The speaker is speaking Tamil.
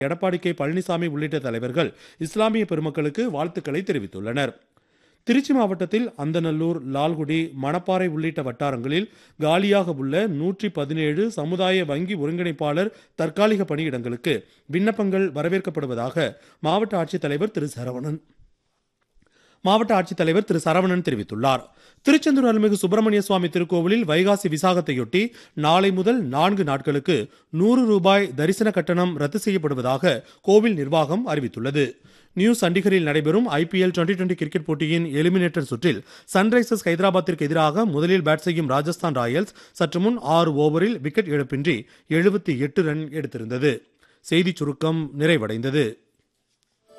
எடப்பாடி கே பழனிசாமி உள்ளிட்ட தலைவர்கள் இஸ்லாமிய பெருமக்களுக்கு வாழ்த்துக்களை தெரிவித்துள்ளனர் திருச்சி மாவட்டத்தில் அந்தநல்லூர் லால்குடி மணப்பாறை உள்ளிட்ட வட்டாரங்களில் காலியாக உள்ள நூற்றி பதினேழு சமுதாய வங்கி ஒருங்கிணைப்பாளர் தற்காலிக பணியிடங்களுக்கு விண்ணப்பங்கள் வரவேற்கப்படுவதாக மாவட்ட ஆட்சித்தலைவர் திரு சரவணன் மாவட்ட ஆட்சித்தலைவர் திரு சரவணன் தெரிவித்துள்ளார் திருச்செந்தூர் அருள்மிகு சுப்பிரமணிய சுவாமி திருக்கோவிலில் வைகாசி விசாகத்தையொட்டி நாளை முதல் நான்கு நாட்களுக்கு நூறு ரூபாய் தரிசன கட்டணம் ரத்து செய்யப்படுவதாக கோவில் நிர்வாகம் அறிவித்துள்ளது நியூ சண்டிகரில் நடைபெறும் ஐபிஎல் டுவெண்டி டுவெண்டி கிரிக்கெட் போட்டியின் எலிமினேட்டர் சுற்றில் சன்ரைசர்ஸ் ஹைதராபாத்திற்கு எதிராக முதலில் பேட் செய்யும் ராஜஸ்தான் ராயல்ஸ் சற்று முன் ஆறு ஓவரில் விக்கெட் இழப்பின்றி எழுபத்தி எட்டு ரன் எடுத்திருந்தது செய்திச் சுருக்கம் நிறைவடைந்தது